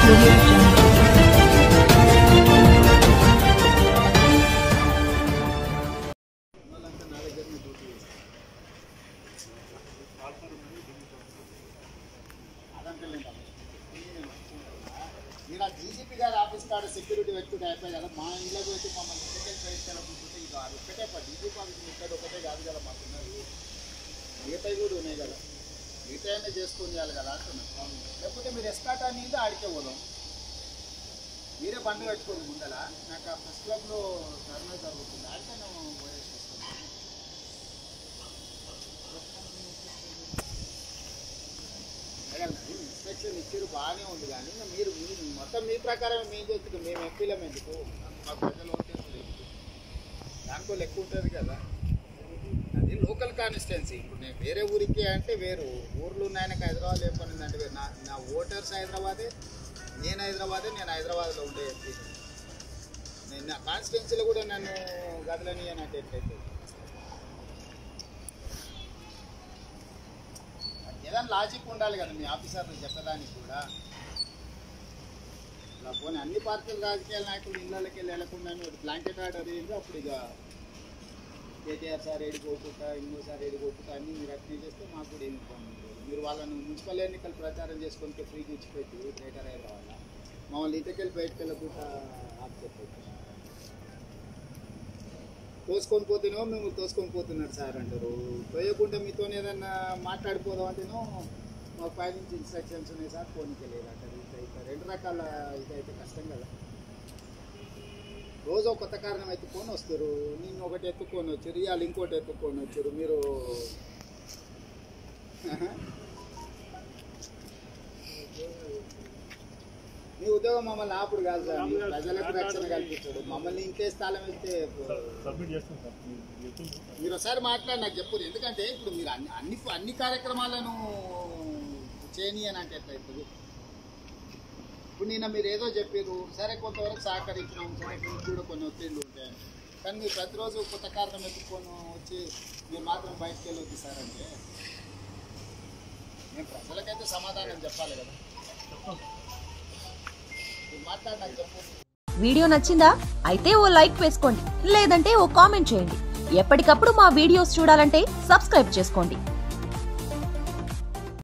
audio jungle. మీరు ఆ DGP గారి ఆఫీస్ కాడ సెక్యూరిటీ పెట్టుకుంటే అయిపోయి కదా మా ఇళ్ళకి వచ్చి మమ్మల్ని ఇంటికి ప్రయత్నాలనుకుంటే ఇది అది ఒక్కటే ప- డీజీపీ ఆఫీస్ ఇక్కడ ఒకటే కాదు కదా మాకు ఉన్నది మిగతాయి కూడా ఉన్నాయి కదా మిగతా అయినా చేసుకొని చేయాలి కదా అంటున్నాను లేకపోతే మీరు ఎస్కాట్ అనేది ఆడికే పోదాం మీరే బండి పెట్టుకోండి ముందల నాకు ఆ ప్రెస్ క్లబ్లో ధర్నా జరుగుతుంది ఆడికే నేను పోయేసి వస్తాను ఇన్స్ట్రక్షన్ ఇచ్చారు బాగానే ఉంది కానీ ఇంకా మీరు మీ- మొత్తం మీ ప్రకారం మేము చేస్తున్నాం మేము ఎంపీలం ఎందుకు మా ప్రజలు ఓటేసి లేదు దాంట్లో లెక్క ఉంటుంది కదా అది లోకల్ కాన్స్టిట్యున్సీ ఇప్పుడు నేను వేరే ఊరికి అంటే వేరు ఊర్లో ఉన్నాయనకి హైదరాబాద్ ఏ పని ఉందంటే వేరు. నా నా ఓటర్స్ హైదరాబాదే నేను హైదరాబాదే నేను హైదరాబాద్లో ఉండే ఎంపీ నేను నా కాన్స్టిట్యున్సీలో కూడా నన్ను గదలని అని అంటే ఎట్లయితే ఏదైనా లాజిక్ ఉండాలి కదా మీ ఆఫీసర్లు చెప్పడానికి కూడా ఇలా పోనీ అన్ని పార్టీల రాజకీయ నాయకులు ఇళ్ళకి వెళ్ళి వెళ్ళకుండా బ్లాంకెట్ ఆర్డర్ ఏంటి అప్పుడు ఇక కేటీఆర్ సార్ ఏడిపోకుండా ఇంకోసారి ఏడిపోకుండా అన్నీ మీరు అట్నే చేస్తే మాకు కూడా ఏమి ఇబ్బంది లేదు మీరు వాళ్ళని మున్సిపల్ ఎన్నికలు ప్రచారం చేసుకుంటే ఫ్రీగా ఇచ్చిపెట్టి గ్రేటర్ హైదరాబాద్ మమ్మల్ని ఇంటికెళ్ళి బయటకు వెళ్ళకుండా ఆప్ చెప్పచ్చు తోసుకొని పోతేనో మేము తోసుకొని పోతున్నారు సార్ అంటారు పోయకుండా మీతో ఏదన్నా మాట్లాడిపోదాం అంటేనో మాకు పై నుంచి ఇన్స్ట్రక్షన్స్ ఉన్నాయి సార్ ఫోన్కి వెళ్ళేది అంటారు ఇట్లా రెండు రకాల ఇదైతే కష్టం కదా రోజు ఒక కొత్త కారణం ఎత్తుకొని వస్తారు నిన్ను ఒకటి ఎత్తుకొని వచ్చారు ఇవాళ ఇంకోటి ఎత్తుకొని వచ్చారు మీరు మీ ఉద్యోగం మమ్మల్ని ఆపుడు కాదు సార్ మీ ప్రజలకు రక్షణ కల్పించాడు మమ్మల్ని ఇంకే స్థలం ఇస్తే సబ్మిట్ చేస్తాం సార్ మీరు చెప్పింది మీరు ఒకసారి మాట్లాడి నాకు చెప్పు ఎందుకంటే ఇప్పుడు మీరు అన్ని అన్ని అన్ని కార్యక్రమాలను చేయని అని అంటే ఎట్లా అవుతుంది ఇప్పుడు నిన్న మీరు ఏదో చెప్పారు సరే కొంతవరకు సహకరించినాం సరే మీకు కూడా కొన్ని ఒత్తిళ్ళు ఉంటాయి కానీ మీరు ప్రతిరోజు కొత్త కారణం ఎత్తుకొని వచ్చి మీరు మాత్రం బయటకు వెళ్ళొద్దు సార్ అంటే నేను ప్రజలకైతే సమాధానం చెప్పాలి కదా మీరు మాట్లాడి నాకు చెప్పు వీడియో నచ్చిందా అయితే ఓ లైక్ వేసుకోండి లేదంటే ఓ కామెంట్ చేయండి ఎప్పటికప్పుడు మా వీడియోస్ చూడాలంటే సబ్స్క్రైబ్ చేసుకోండి